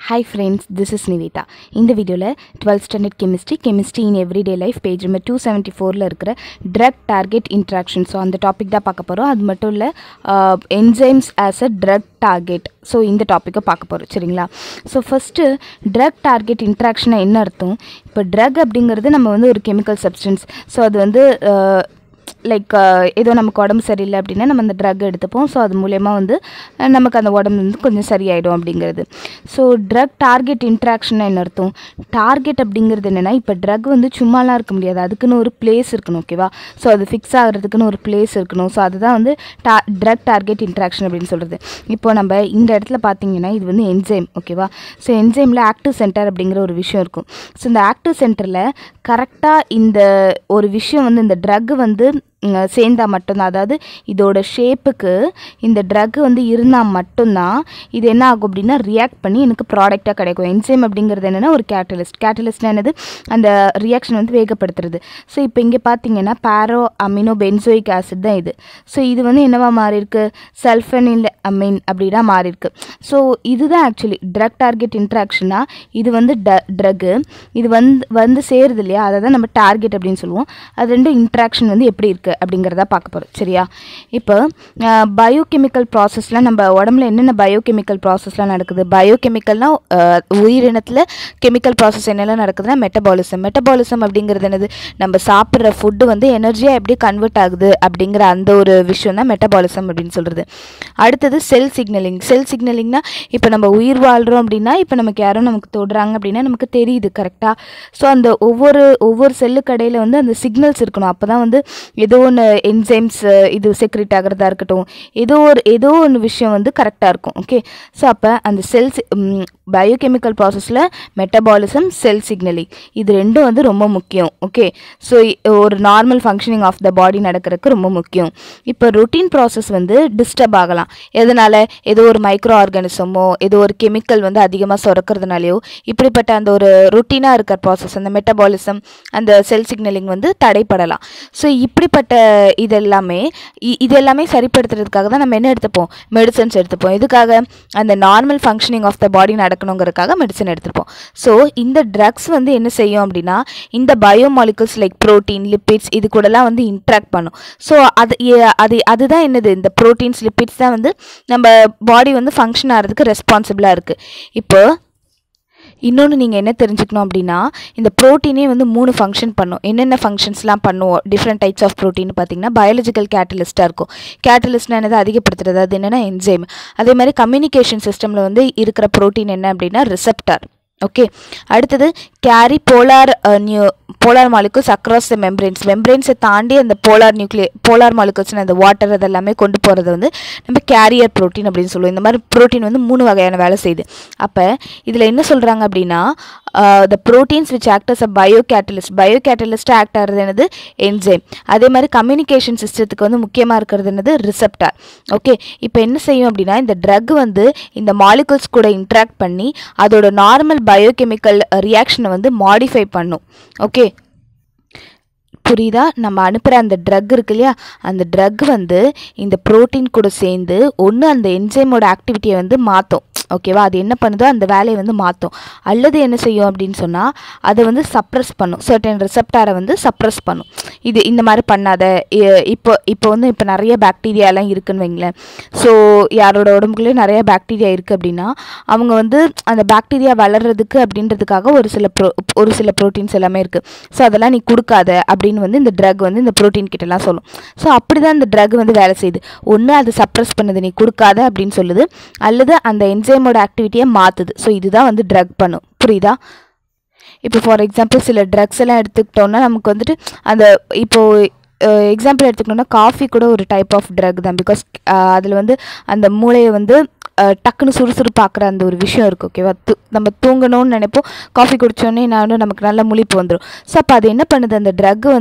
hi friends this is Nivetha இந்த வீடியோவில் twelfth standard chemistry chemistry in everyday life page number two seventy ஃபோரில் இருக்கிற drug target interaction so அந்த topic தான் பார்க்க போகிறோம் அது மட்டும் இல்லை enzymes as a drug target so இந்த டாப்பிக்கை பார்க்க போகிறோம் சரிங்களா ஸோ ஃபஸ்ட்டு ட்ரக் டார்கெட் இன்ட்ராக்ஷனை என்ன அர்த்தம் இப்போ ட்ரக் அப்படிங்கிறது நம்ம வந்து ஒரு கெமிக்கல் சப்ஸ்டன்ஸ் ஸோ அது வந்து லைக் ஏதோ நமக்கு உடம்பு சரியில்லை அப்படின்னா நம்ம அந்த ட்ரக் எடுத்துப்போம் ஸோ அது மூலயமா வந்து அஹ், நமக்கு அந்த உடம்பு வந்து கொஞ்சம் சரியாயிடும் அப்படிங்கிறது ஸோ ட்ரக் டார்கெட் இன்ட்ராக்ஷன் என்ன அர்த்தம் டார்கெட் அப்படிங்கிறது என்னென்னா இப்போ ட்ரக் வந்து சும்மாலாம் இருக்க முடியாது அதுக்குன்னு ஒரு பிளேஸ் இருக்கணும் ஓகேவா ஸோ அது ஃபிக்ஸ் ஆகிறதுக்குன்னு ஒரு பிளேஸ் இருக்கணும் ஸோ அதுதான் வந்து டா ட்ரக் டார்கெட் இன்ட்ராக்ஷன் அப்படின்னு சொல்கிறது இப்போ நம்ம இந்த இடத்துல பார்த்தீங்கன்னா இது வந்து என்சைம் ஓகேவா ஸோ என்சைமில் ஆக்டிவ் சென்டர் அப்படிங்கிற ஒரு விஷயம் இருக்கும் ஸோ இந்த ஆக்டிவ் சென்டரில் கரெக்டாக இந்த ஒரு விஷயம் வந்து இந்த ட்ரக் வந்து ம், சேர்ந்தா மட்டும்தான் அதாவது இதோட ஷேப்புக்கு இந்த ட்ரக் வந்து இருந்தால் மட்டும்தான் இது என்ன ஆகும் அப்படின்னா ரியாக்ட் பண்ணி எனக்கு ப்ராடக்டாக கிடைக்கும் என்சைம் அப்படிங்கிறது என்னென்னா ஒரு கேட்டலிஸ்ட் கேட்டலிஸ்ட்னா என்னது அந்த ரியாக்ஷன் வந்து வேகப்படுத்துறது ஸோ இப்போ இங்கே பார்த்தீங்கன்னா பேரோ அமினோ பென்சோயிக் ஆசிட் தான் இது ஸோ இது வந்து என்னவா மாறி இருக்கு சல்ஃபனில் அமீன் அப்படின்னா மாறி இருக்கு ஸோ இதுதான் ஆக்சுவலி ட்ரக் டார்கெட் இன்ட்ராக்ஷனா இது வந்து ட ட்ரக்கு இது வந்து வந்து சேருது இல்லையா அதை தான் நம்ம டார்கெட் அப்படின்னு சொல்லுவோம் அது ரெண்டும் இன்ட்ராக்ஷன் வந்து எப்படி இருக்குது அப்படிங்கிறத பார்க்க போகிறோம் சரியா இப்போ பயோகெமிக்கல் ப்ராசஸ்லாம் நம்ம உடம்புல என்னென்ன பயோகெமிக்கல் ப்ராசஸ்லாம் நடக்குது பயோகெமிக்கல்னால் உயிரினத்தில் கெமிக்கல் ப்ராசஸ் என்னெல்லாம் நடக்குதுன்னா மெட்டபாலிசம் மெட்டபாலிசம் அப்படிங்கிறது என்னது நம்ம சாப்பிட்ற ஃபுட்டு வந்து எனர்ஜியாக எப்படி கன்வெர்ட் ஆகுது அப்படிங்கிற அந்த ஒரு விஷயம் தான் மெட்டபாலிசம் அப்படின்னு சொல்கிறது அடுத்தது செல் சிக்னலிங் செல் சிக்னலிங்னா இப்போ நம்ம உயிர் வாழ்கிறோம் அப்படின்னா இப்போ நமக்கு யாரும் நமக்கு தொடுறாங்க அப்படின்னா நமக்கு தெரியுது கரெக்டாக ஸோ அந்த ஒவ்வொரு ஒவ்வொரு செல்லுக்கு இடையில வந்து அந்த சிக்னல்ஸ் இருக்கணும் அப்போ தான் வந்து ஏதோ ஒன்று என்சைம்ஸ் இது செக்ரெட் ஆகிறதா இருக்கட்டும் ஏதோ ஒரு ஏதோ ஒன்று விஷயம் வந்து கரெக்டாக இருக்கும் ஓகே ஸோ அப்போ அந்த செல்ஸ் பயோகெமிக்கல் ப்ராசஸில் மெட்டபாலிசம் செல் சிக்னலிங் இது ரெண்டும் வந்து ரொம்ப முக்கியம் ஓகே ஸோ ஒரு normal functioning of the body நடக்கிறதுக்கு ரொம்ப முக்கியம் இப்போ ரொட்டீன் ப்ராசஸ் வந்து டிஸ்டர்ப் ஆகலாம் எதனால் ஏதோ ஒரு மைக்ரோ ஆர்கானிசமோ ஏதோ ஒரு கெமிக்கல் வந்து அதிகமாக சுரக்கிறதுனாலையோ இப்படிப்பட்ட அந்த ஒரு ரொட்டீனாக இருக்கிற ப்ராசஸ் அந்த மெட்டபாலிசம் அந்த செல் சிக்னலிங் வந்து தடைப்படலாம் ஸோ இப்படிப்பட்ட இதெல்லாமே இ- இது எல்லாமே சரிப்படுத்துறதுக்காக தான் நம்ம என்ன எடுத்துப்போம் மெடிசன்ஸ் எடுத்துப்போம் இதுக்காக அந்த normal functioning of the body நடக்கணுங்கிறதுக்காக மெடிசன் எடுத்துப்போம் ஸோ இந்த ட்ரக்ஸ் வந்து என்ன செய்யும் அப்படின்னா இந்த பயோமாலிகுல்ஸ் லைக் ப்ரோட்டீன் லிப்பிட்ஸ் இது கூடலாம் வந்து இன்ட்ராக்ட் பண்ணும் ஸோ அது எ- அது அதுதான் என்னது இந்த ப்ரோட்டீன்ஸ் லிப்பிட்ஸ் தான் வந்து நம்ம பாடி வந்து ஃபங்க்ஷன் ஆகிறதுக்கு ரெஸ்பான்சிபிளாக இருக்குது இப்போ இன்னொன்று நீங்கள் என்ன தெரிஞ்சுக்கணும் அப்படின்னா இந்த ப்ரோட்டீனே வந்து மூணு ஃபங்க்ஷன் பண்ணும் என்னென்ன ஃபங்க்ஷன்ஸ்லாம் பண்ணுவோம் டிஃப்ரெண்ட் டைப்ஸ் ஆஃப் ப்ரோட்டீன் பார்த்தீங்கன்னா பயாலஜிக்கல் கேட்டலிஸ்ட்டாக இருக்கும் கேட்டலிஸ்ட்னா என்னது அதிகப்படுத்துறது அது என்னென்னா என்சைம் அதே மாதிரி கம்யூனிகேஷன் சிஸ்டமில் வந்து இருக்கிற ப்ரோட்டீன் என்ன அப்படின்னா ரிசப்டார் ஓகே அடுத்தது carry polar new polar molecules across the membranes மெம்பரேன்ஸை தாண்டி அந்த போலார் நியூக்ளிய போலார் மாலிகுல்ஸ் அந்த வாட்டர் அதெல்லாமே கொண்டு போகிறது வந்து நம்ம கேரியர் ப்ரோட்டீன் அப்படின்னு சொல்லுவோம் இந்த மாதிரி ப்ரோட்டீன் வந்து மூணு வகையான வேலை செய்யுது அப்போ இதில் என்ன சொல்கிறாங்க அப்படின்னா the proteins which act as a biocatalyst பயோ கேட்டலிஸ்ட்டாக ஆக்ட் ஆகிறது என்னது என்சைம் அதே மாதிரி கம்யூனிகேஷன் சிஸ்டத்துக்கு வந்து முக்கியமாக இருக்கிறது என்னது ரிசப்டார் ஓகே இப்போ என்ன செய்யும் அப்படின்னா இந்த ட்ரக் வந்து இந்த மாலிகுல்ஸ் கூட இன்ட்ராக்ட் பண்ணி அதோட நார்மல் பயோகெமிக்கல் ரியாக்ஷனை வந்து மாடிஃபை பண்ணும் ஓகே புரியுதா நம்ம அனுப்புகிற அந்த ட்ரக் இருக்கு இல்லையா அந்த ட்ரக் வந்து இந்த புரோட்டீன் கூட சேர்ந்து ஒன்று அந்த என்சைமோட ஆக்டிவிட்டியை வந்து மாற்றும் ஓகேவா அது என்ன பண்ணுதோ அந்த வேலையை வந்து மாற்றும் அல்லது என்ன செய்யும் அப்படின்னு சொன்னால் அதை வந்து சப்ரஸ் பண்ணும் சர்டன் ரிசப்டாரை வந்து சப்ரஸ் பண்ணும் இது இந்த மாதிரி பண்ணாத இ- இப்போ இப்போ வந்து இப்போ நிறைய பாக்டீரியாலாம் இருக்குன்னு வைங்களேன் ஸோ யாரோட உடம்புக்குள்ளேயே நிறைய பாக்டீரியா இருக்குது அப்படின்னா அவங்க வந்து அந்த பாக்டீரியா வளர்றதுக்கு அப்படின்றதுக்காக ஒரு சில ப்ரோ ஒரு சில ப்ரோட்டீன்ஸ் எல்லாமே இருக்குது ஸோ அதெல்லாம் நீ கொடுக்காத அப்படின்னு வந்து இந்த ட்ரக் வந்து இந்த ப்ரோட்டீன் கிட்டலாம் சொல்லும் ஸோ அப்படி தான் இந்த ட்ரக் வந்து வேலை செய்யுது ஒன்று அது சப்ரஸ் பண்ணுது நீ கொடுக்காத அப்படின்னு சொல்லுது அல்லது அந்த என்சைமோட ஆக்டிவிட்டியை மாற்றுது ஸோ இதுதான் வந்து ட்ரக் பண்ணும் புரியுதா இப்போ ஃபார் எக்ஸாம்பிள் சில ட்ரக்ஸ் எல்லாம் எடுத்துக்கிட்டோம்னா நமக்கு வந்துட்டு அந்த இப்போது எக்ஸாம்பிள் எடுத்துக்கணும்னா காஃபி கூட ஒரு டைப் ஆஃப் ட்ரக் தான் பிகாஸ் அதில் வந்து அந்த மூளையை வந்து அஹ், டக்குன்னு சுறுசுறுப்பாக்குற அந்த ஒரு விஷயம் இருக்குது ஓகேவா து நம்ம தூங்கணும்னு நினைப்போம் காஃபி குடித்தோடனே நான் நமக்கு நல்ல முழிப்பு வந்துடும் ஸோ அப்போ அது என்ன பண்ணுது அந்த ட்ரக் வந்து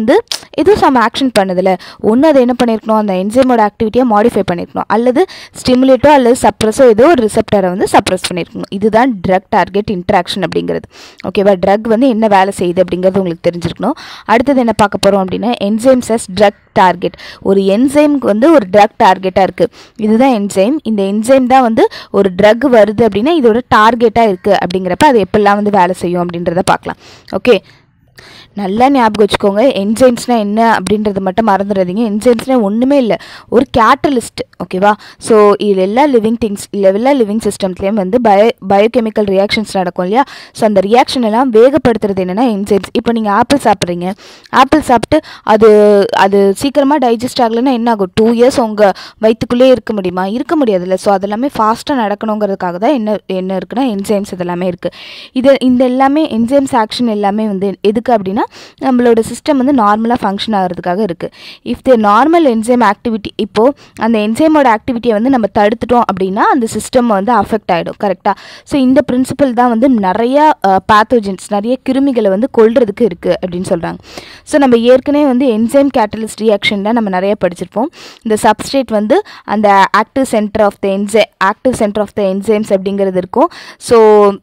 எதுவும் சம் ஆக்ஷன் பண்ணுதில்ல ஒன்று அதை என்ன பண்ணியிருக்கணும் அந்த என்சைமோட ஆக்டிவிட்டியை மாடிஃபை பண்ணியிருக்கணும் அல்லது ஸ்டிமுலேட்டோ அல்லது சப்ரஸோ ஏதோ ஒரு ரிசப்டரை வந்து சப்ரஸ் பண்ணியிருக்கணும் இதுதான் ட்ரக் டார்கெட் இன்ட்ராக்ஷன் அப்படிங்கிறது ஓகேவா ட்ரக் வந்து என்ன வேலை செய்யுது அப்படிங்கிறது உங்களுக்கு தெரிஞ்சிருக்கணும் அடுத்தது என்ன பார்க்க போகிறோம் அப்படின்னா என்சைம்ஸ் அஸ் ட்ரக் டார்கெட் ஒரு என்சைம்க்கு வந்து ஒரு ட்ரக் டார்கெட்டாக இருக்குது இதுதான் என்சைம் இந்த என்சைம் தான் வந்து ஒரு ட்ரக் வருது அப்படின்னா இதோட டார்கெட்டாக இருக்குது அப்படிங்கிறப்ப அது எப்படிலாம் வந்து வேலை செய்யும் அப்படின்றத பார்க்கலாம் ஓகே நல்லா ஞாபகம் வச்சுக்கோங்க என்ஜைம்ஸ்னால் என்ன அப்படின்றத மட்டும் மறந்துடாதீங்க என்ஜைம்ஸ்னால் ஒன்றுமே இல்லை ஒரு கேட்டலிஸ்ட் ஓகேவா ஸோ இது எல்லா லிவிங் திங்ஸ் எல்லா லிவிங் சிஸ்டம்ஸ்லேயும் வந்து பயோ பயோகெமிக்கல் ரியாக்ஷன்ஸ் நடக்கும் இல்லையா ஸோ அந்த ரியாக்ஷன் எல்லாம் வேகப்படுத்துறது என்னென்னா என்ஜைம்ஸ் இப்போ நீங்கள் ஆப்பிள் சாப்பிட்றீங்க ஆப்பிள் சாப்பிட்டு அது அது சீக்கிரமாக டைஜஸ்ட் ஆகலைன்னா என்ன ஆகும் டூ இயர்ஸ் உங்கள் வயிற்றுக்குள்ளேயே இருக்க முடியுமா இருக்க முடியாதுல்ல ஸோ அதெல்லாமே ஃபாஸ்ட்டாக நடக்கணுங்கிறதுக்காக தான் என்ன என்ன இருக்குன்னா என்ஜைம்ஸ் இதெல்லாமே இருக்குது இது இந்த எல்லாமே என்ஜைம்ஸ் ஆக்ஷன் எல்லாமே வந்து எதுக்கு அப்படின்னா நம்மளோட சிஸ்டம் வந்து நார்மலாக ஃபங்க்ஷன் ஆகிறதுக்காக இருக்குது if the normal enzyme activity இப்போது அந்த என்சைமோட ஆக்டிவிட்டியை வந்து நம்ம தடுத்துட்டோம் அப்படின்னா அந்த சிஸ்டம் வந்து அஃபெக்ட் ஆகிடும் கரெக்டாக ஸோ இந்த பிரின்சிபல் தான் வந்து நிறையா பேத்தோஜென்ஸ் நிறைய கிருமிகளை வந்து கொல்றதுக்கு இருக்குது அப்படின்னு சொல்கிறாங்க ஸோ நம்ம ஏற்கனவே வந்து என்சைம் கேட்டலிஸ்ட் ரியாக்ஷன் தான் நம்ம நிறைய படிச்சிருப்போம் இந்த சப்ஸ்ட்ரேட் வந்து அந்த active centre of the enzyme active centre of the enzymes அப்படிங்கிறது இருக்கும் ஸோ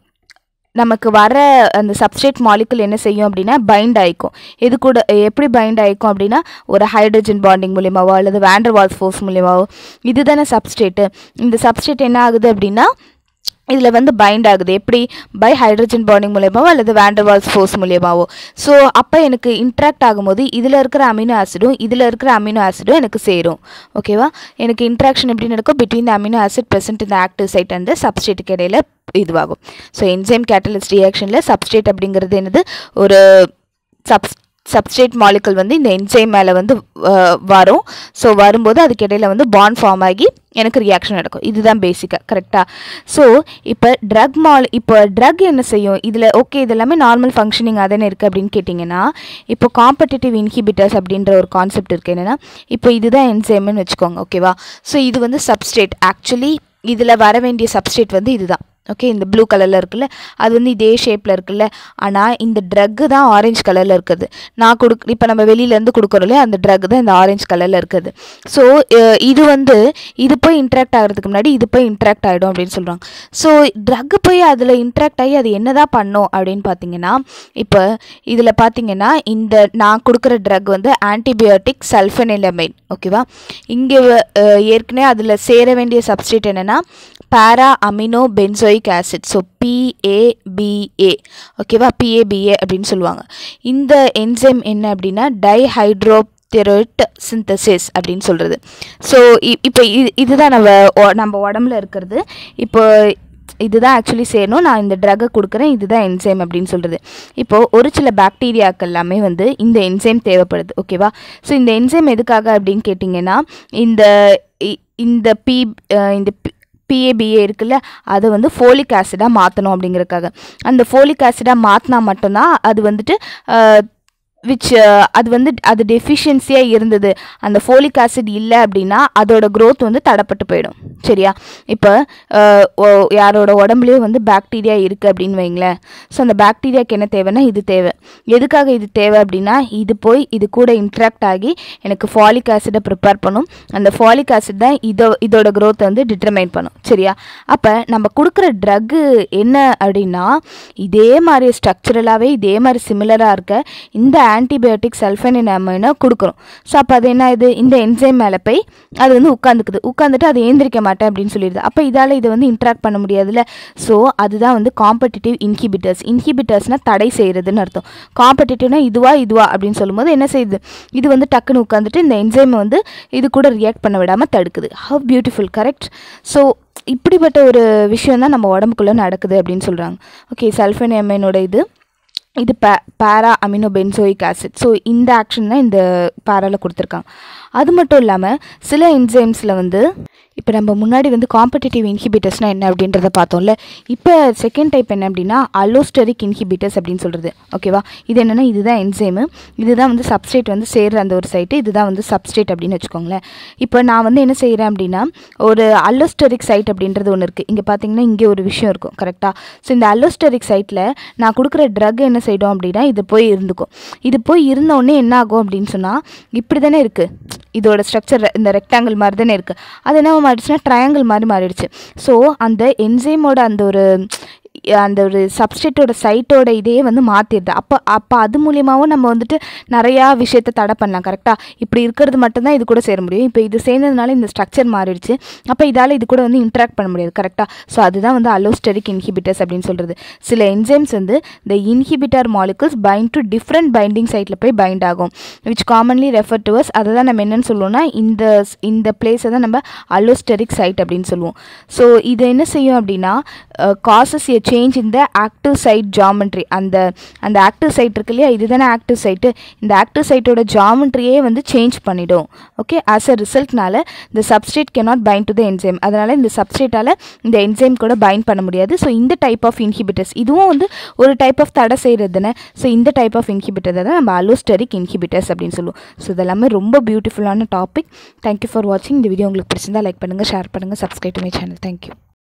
நமக்கு வர அந்த சப்ஸ்ட்ரேட் மாலிகுல் என்ன செய்யும் அப்படின்னா பைண்ட் ஆகிக்கும் இது கூட எப்படி பைண்ட் ஆகிக்கும் அப்படின்னா ஒரு ஹைட்ரஜன் பாண்டிங் மூலியமாவோ அல்லது வேண்டர் வால்ஸ் ஃபோர்ஸ் மூலியமாவோ இதுதானே சப்ஸ்ட்ரேட்டு இந்த சப்ஸ்ட்ரேட் என்ன ஆகுது அப்படின்னா இதில் வந்து பைண்ட் ஆகுது எப்படி பை ஹைட்ரஜன் பாண்டிங் மூலியமாவோ அல்லது வேண்டர்வால்ஸ் ஃபோர்ஸ் மூலியமாவோ ஸோ அப்போ எனக்கு இன்ட்ராக்ட் ஆகும்போது இதில் இருக்கிற அமினோ ஆசிடும் இதில் இருக்கிற அமினோ ஆசிடும் எனக்கு சேரும் ஓகேவா எனக்கு இன்ட்ராக்ஷன் எப்படி நடக்கும் between the amino acid present in the active site and சப்ஸ்ட்ரேட்டுக்கு இடையில இதுவாகும் ஸோ என்சைம் கேட்டலிஸ்ட் ரியாக்ஷனில் சப்ஸ்ட்ரேட் அப்படிங்கிறது என்னது ஒரு சப்ஸ் சப்ஸ்ட்ரேட் மாலிகுல் வந்து இந்த என்சைம் மேலே வந்து அஹ், வரும் ஸோ வரும்போது அதுக்கு இடையில வந்து பாண்ட் ஃபார்ம் ஆகி எனக்கு ரியாக்ஷன் நடக்கும் இதுதான் பேசிக்காக கரெக்டாக ஸோ இப்போ ட்ரக் மால் இப்போ ட்ரக் என்ன செய்யும் இதில் ஓகே இது எல்லாமே நார்மல் ஃபங்க்ஷனிங் அதானே இருக்குது அப்படின்னு கேட்டிங்கன்னா இப்போ காம்படிட்டிவ் இன்ஹிபிட்டர்ஸ் அப்படின்ற ஒரு கான்செப்ட் இருக்குது என்னென்னா இப்போ இதுதான் என்சைம்னு வச்சுக்கோங்க ஓகேவா ஸோ இது வந்து சப்ஸ்ட்ரேட் ஆக்சுவலி இதில் வர வேண்டிய சப்ஸ்ட்ரேட் வந்து இதுதான் ஓகே இந்த ப்ளூ கலரில் இருக்குல்ல அது வந்து இதே ஷேப்பில் இருக்குல்ல ஆனால் இந்த ட்ரக்கு தான் ஆரஞ்சு கலரில் இருக்குது நான் கொடுக் இப்போ நம்ம வெளியிலேருந்து கொடுக்குறோம் இல்லையா அந்த ட்ரக் தான் இந்த ஆரஞ்சு கலரில் இருக்குது ஸோ இது வந்து இது போய் இன்ட்ராக்ட் ஆகிறதுக்கு முன்னாடி இது போய் இன்ட்ராக்ட் ஆகிடும் அப்படின்னு சொல்கிறாங்க ஸோ ட்ரக்கு போய் அதில் இன்ட்ராக்ட் ஆகி அது என்னதான் பண்ணும் அப்படின்னு பார்த்தீங்கன்னா இப்போ இதில் பார்த்தீங்கன்னா இந்த நான் கொடுக்குற ட்ரக் வந்து ஆன்டிபயோட்டிக் சல்ஃபனிலமைன் ஓகேவா இங்கே ஏற்கனவே அதில் சேர வேண்டிய சப்ஸ்ட்ரேட் என்னென்னா para amino benzoic acid so PABA ஓகேவா பிஏபிஏ அப்படின்னு சொல்லுவாங்க இந்த என்சைம் என்ன அப்படின்னா டைஹைட்ரோ தெரோட் சிந்தசிஸ் அப்படின்னு சொல்கிறது ஸோ இப்போ இது இதுதான் நம்ம ஒ- நம்ம உடம்புல இருக்கிறது இப்போ இதுதான் ஆக்சுவலி சேரணும் நான் இந்த ட்ரக்கை கொடுக்குறேன் இதுதான் என்சைம் அப்படின்னு சொல்கிறது இப்போது ஒரு சில பாக்டீரியாக்கள் எல்லாமே வந்து இந்த என்சைம் தேவைப்படுது ஓகேவா ஸோ இந்த என்சைம் எதுக்காக அப்படின்னு கேட்டிங்கன்னா இந்த இ- இந்த பி அஹ் இந்த பிஏபிஏ இருக்குல்ல அதை வந்து ஃபோலிக் ஆசிடாக மாற்றணும் அப்படிங்கறதுக்காக அந்த ஃபோலிக் ஆசிடாக மாற்றினா மட்டும்தான் அது வந்துட்டு விச் அது வந்து அது டெஃபிஷியன்சியாக இருந்தது அந்த ஃபோலிக் ஆசிட் இல்லை அப்படின்னா அதோட growth வந்து தடப்பட்டு போயிடும் சரியா இப்போ யாரோட உடம்புலேயே வந்து பாக்டீரியா இருக்குது அப்படின்னு வைங்களேன் ஸோ அந்த பாக்டீரியாக்கு என்ன தேவைன்னா இது தேவை எதுக்காக இது தேவை அப்படின்னா இது போய் இது கூட இன்ட்ராக்ட் ஆகி எனக்கு ஃபாலிக் ஆசிடை ப்ரிப்பேர் பண்ணும் அந்த ஃபாலிக் ஆசிட் தான் இதோ இதோட growth வந்து டிட்டர்மைன் பண்ணும் சரியா அப்போ நம்ம கொடுக்குற ட்ரக்கு என்ன அப்படின்னா இதே மாதிரி ஸ்ட்ரக்சரலாகவே இதே மாதிரி சிமிலராக இருக்க இந்த ஆன்டிபயோட்டிக் சல்ஃபனின் அமினை கொடுக்குறோம் ஸோ அப்போ அது என்ன இது இந்த என்சைம் மேலே போய் அது வந்து உட்காந்துக்குது உட்காந்துட்டு அது ஏந்திரிக்க மாட்டேன் அப்படின்னு சொல்லிடுது அப்போ இதால் இதை வந்து இன்ட்ராக்ட் பண்ண முடியாதுல்ல ஸோ அதுதான் வந்து காம்படிட்டிவ் இன்ஹிபிட்டர்ஸ் இன்ஹிபிட்டர்ஸ்னால் தடை செய்கிறதுன்னு அர்த்தம் காம்படிட்டிவ்னா இதுவா இதுவா அப்படின்னு சொல்லும்போது என்ன செய்யுது இது வந்து டக்குன்னு உட்காந்துட்டு இந்த என்சைமை வந்து இது கூட ரியாக்ட் பண்ண விடாமல் தடுக்குது ஹவ் பியூட்டிஃபுல் கரெக்ட் ஸோ இப்படிப்பட்ட ஒரு விஷயம் தான் நம்ம உடம்புக்குள்ளே நடக்குது அப்படின்னு சொல்கிறாங்க ஓகே சல்ஃபனியமைனோட இது இது பே para amino benzoic acid so இந்த ஆக்ஷன் தான் இந்த பேரால கொடுத்துருக்காங்க அது மட்டும் இல்லாமல் சில என்சைம்ஸில் வந்து இப்போ நம்ம முன்னாடி வந்து காம்படிட்டிவ் இன்ஹிபிட்டர்ஸ்னால் என்ன அப்படின்றத பார்த்தோம்ல இப்போ செகண்ட் டைப் என்ன அப்படின்னா அலோஸ்டரிக் இன்ஹிபிட்டர்ஸ் அப்படின்னு சொல்கிறது ஓகேவா இது என்னென்னா இதுதான் என்சைமு இதுதான் வந்து சப்ஸ்ட்ரேட் வந்து சேர்ற அந்த ஒரு சைட்டு இதுதான் வந்து சப்ஸ்ட்ரேட் அப்படின்னு வச்சுக்கோங்களேன் இப்போ நான் வந்து என்ன செய்கிறேன் அப்படின்னா ஒரு அலோஸ்டரிக் சைட் அப்படின்றது ஒன்று இருக்குது இங்கே பார்த்தீங்கன்னா இங்கே ஒரு விஷயம் இருக்கும் கரெக்டாக ஸோ இந்த அலோஸ்டரிக் சைட்டில் நான் கொடுக்குற ட்ரக் என்ன செய்யும் அப்படின்னா இது போய் இருந்துக்கும் இது போய் இருந்த உடனே என்ன ஆகும் அப்படின்னு சொன்னால் இப்படி தானே இருக்குது இதோட ஸ்ட்ரக்சர் இந்த ரெக்டாங்கிள் மாதிரி தானே இருக்குது அது என்ன மாறிடுச்சுன்னா ட்ரையாங்கிள் மாதிரி மாறிடுச்சு ஸோ அந்த என்சைமோட அந்த ஒரு அந்த ஒரு சப்ஸ்டேட்டோட சைட்டோட இதையே வந்து மாற்றிடுது அப்போ அப்போ அது மூலியமாகவும் நம்ம வந்துட்டு நிறையா விஷயத்தை தடை பண்ணலாம் கரெக்டாக இப்படி இருக்கிறது மட்டும்தான் இது கூட சேர முடியும் இப்போ இது சேர்ந்ததுனால இந்த ஸ்ட்ரக்சர் மாறிடுச்சு அப்போ இதால் இது கூட வந்து இன்ட்ராக்ட் பண்ண முடியாது கரெக்டாக ஸோ அதுதான் வந்து அலோஸ்டரிக் இன்ஹிபிட்டர்ஸ் அப்படின்னு சொல்கிறது சில என்சைம்ஸ் வந்து இந்த inhibitor molecules bind to different binding சைட்டில் போய் பைண்ட் ஆகும் which commonly refer to as அதை தான் நம்ம என்னென்னு சொல்லுவோம்னா இந்த இந்த பிளேஸை தான் நம்ம அலோஸ்டரிக் சைட் அப்படின்னு சொல்லுவோம் ஸோ இது என்ன செய்யும் அப்படின்னா காசஸ் எ சேஞ்ச் இந்த ஆக்டிவ் சைட் ஜாமெண்ட்ரி அந்த அந்த ஆக்டிவ் சைட் இருக்கு இல்லையா இதுதானே ஆக்டிவ் சைட்டு இந்த ஆக்டிவ் சைட்டோட ஜாமெண்ட்ரியே வந்து சேஞ்ச் பண்ணிடும் ஓகே ஆஸ் அ ரிசல்ட்னால இந்த substrate cannot bind to the enzyme அதனால் இந்த சப்ஸ்ட்ரேட்டால் இந்த என்சைம் கூட பைண்ட் பண்ண முடியாது ஸோ இந்த டைப் ஆஃப் இன்ஹிபிட்டர்ஸ் இதுவும் வந்து ஒரு டைப் ஆஃப் தடை செய்கிறது தானே ஸோ இந்த டைப் ஆஃப் இன்ஹிபிட்டர் தான் நம்ம அலோஸ்டரிக் இன்ஹிபிட்டர்ஸ் அப்படின்னு சொல்லுவோம் ஸோ இதெல்லாமே ரொம்ப பியூட்டிஃபுல்லான டாபிக் தேங்க்யூ ஃபார் வாட்சிங் இந்த வீடியோ உங்களுக்கு பிடிச்சிருந்தா லைக் பண்ணுங்கள் ஷேர் பண்ணுங்கள் subscribe to my channel thank you